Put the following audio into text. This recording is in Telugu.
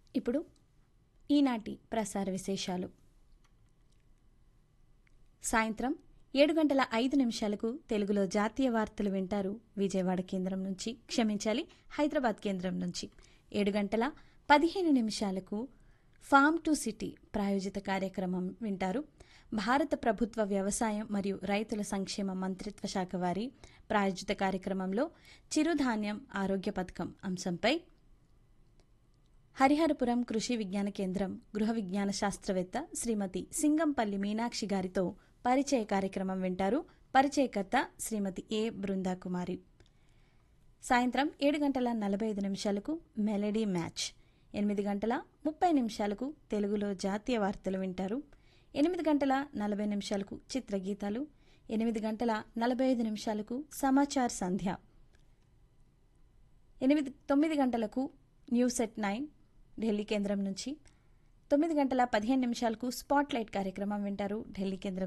ఇప్పుడు ఈనాటి ప్రసార విశేషాలు సాయంత్రం ఏడు గంటల ఐదు నిమిషాలకు తెలుగులో జాతీయ వార్తలు వింటారు విజయవాడ కేంద్రం నుంచి క్షమించాలి హైదరాబాద్ కేంద్రం నుంచి ఏడు గంటల పదిహేను నిమిషాలకు ఫామ్ టు సిటీ ప్రాయోజిత కార్యక్రమం వింటారు భారత ప్రభుత్వ వ్యవసాయం మరియు రైతుల సంక్షేమ మంత్రిత్వ శాఖ వారి ప్రాయోజిత కార్యక్రమంలో చిరుధాన్యం ఆరోగ్య పథకం అంశంపై హరిహరపురం కృషి విజ్ఞాన కేంద్రం గృహ విజ్ఞాన శాస్త్రవేత్త శ్రీమతి సింగంపల్లి మీనాక్షి గారితో పరిచయ కార్యక్రమం వింటారు పరిచయకర్త శ్రీమతి ఏ బృందాకుమారి సాయంత్రం ఏడు గంటల నలభై ఐదు నిమిషాలకు మెలడీ మ్యాచ్ ఎనిమిది గంటల ముప్పై నిమిషాలకు తెలుగులో జాతీయ వార్తలు వింటారు ఎనిమిది గంటల నలభై నిమిషాలకు చిత్రగీతాలు ఎనిమిది గంటల నలభై ఐదు నిమిషాలకు సమాచార్ సంధ్య ఎనిమిది తొమ్మిది గంటలకు న్యూస్ ఎట్ నైన్ ఢిల్లీ కేంద్రం నుంచి తొమ్మిది గంటల పదిహేను నిమిషాలకు స్పాట్ లైట్ కార్యక్రమం వింటారు ఢిల్లీ కేంద్రం